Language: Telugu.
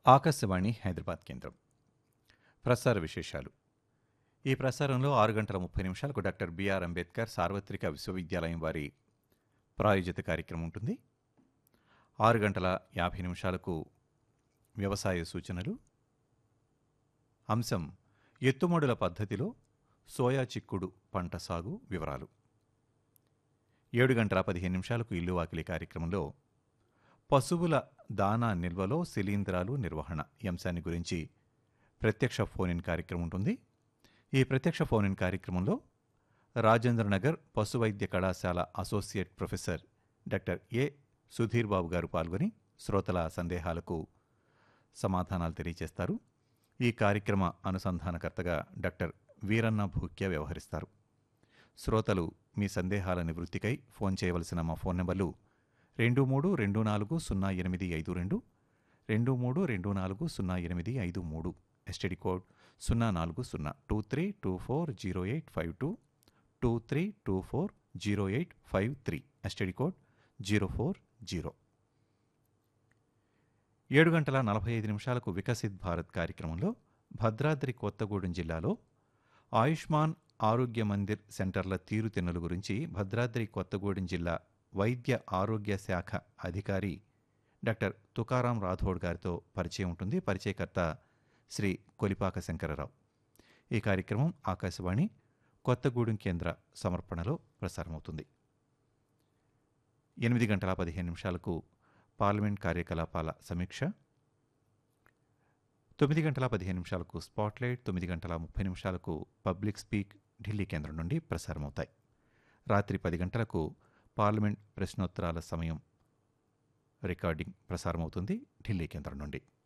ఆకాశవాణి హైదరాబాద్ కేంద్రం ప్రసార విశేషాలు ఈ ప్రసారంలో ఆరు గంటల ముప్పై నిమిషాలకు డాక్టర్ బిఆర్ అంబేద్కర్ సార్వత్రిక విశ్వవిద్యాలయం వారి ప్రాయోజిత కార్యక్రమం ఉంటుంది ఆరు గంటల యాభై నిమిషాలకు వ్యవసాయ సూచనలు అంశం ఎత్తుమడుల పద్ధతిలో సోయా చిక్కుడు పంట సాగు వివరాలు ఏడు గంటల పదిహేను నిమిషాలకు ఇల్లు వాకిలి కార్యక్రమంలో పశువుల దానా నిల్వలో శిలీంధ్రాలు నిర్వహణ ఈ అంశాన్ని గురించి ప్రత్యక్ష ఫోన్ ఇన్ కార్యక్రమం ఉంటుంది ఈ ప్రత్యక్ష ఫోన్ ఇన్ కార్యక్రమంలో రాజేంద్రనగర్ పశు వైద్య కళాశాల associate professor doctor A Sudheer Babu గారు పాల్గొని శ్రోతల సందేహాలకు సమాధానాలు తెలియజేస్తారు ఈ కార్యక్రమ అనుసంధానకర్తగా డాక్టర్ వీరన్న భూక్య వ్యవహరిస్తారు శ్రోతలు మీ సందేహాల నివృత్తికై ఫోన్ చేయవలసిన మా ఫోన్ నెంబర్లు రెండు మూడు రెండు నాలుగు సున్నా ఎనిమిది ఐదు రెండు రెండు మూడు రెండు నాలుగు సున్నా ఎనిమిది ఐదు మూడు ఎస్టీడీ కోడ్ సున్నా నాలుగు సున్నా two three two four zero eight five two two three two four zero eight five three STD code zero four zero ఏడు గంటల నలభై ఐదు నిమిషాలకు వికసిత్ భారత్ కార్యక్రమంలో భద్రాద్రి కొత్తగూడెం జిల్లాలో ఆయుష్మాన్ ఆరోగ్య మందిర్ సెంటర్ల తీరుతెన్నుల గురించి భద్రాద్రి కొత్తగూడెం జిల్లా వైద్య ఆరోగ్య శాఖ అధికారి డాక్టర్ తుకారాం రాథోడ్ గారితో పరిచయం ఉంటుంది పరిచయకర్త శ్రీ కొలిపాక శంకరరావు ఈ కార్యక్రమం ఆకాశవాణి కొత్తగూడెం కేంద్ర సమర్పణలో ప్రసారమవుతుంది ఎనిమిది గంటల పదిహేను నిమిషాలకు పార్లమెంట్ కార్యకలాపాల సమీక్ష తొమ్మిది గంటల పదిహేను నిమిషాలకు స్పాట్లైట్ తొమ్మిది గంటల ముప్పై నిమిషాలకు పబ్లిక్ స్పీక్ ఢిల్లీ కేంద్రం నుండి ప్రసారమవుతాయి రాత్రి పది గంటలకు పార్లమెంట్ ప్రశ్నోత్తరాల సమయం రికార్డింగ్ ప్రసారమవుతుంది ఢిల్లీ కేంద్రం నుండి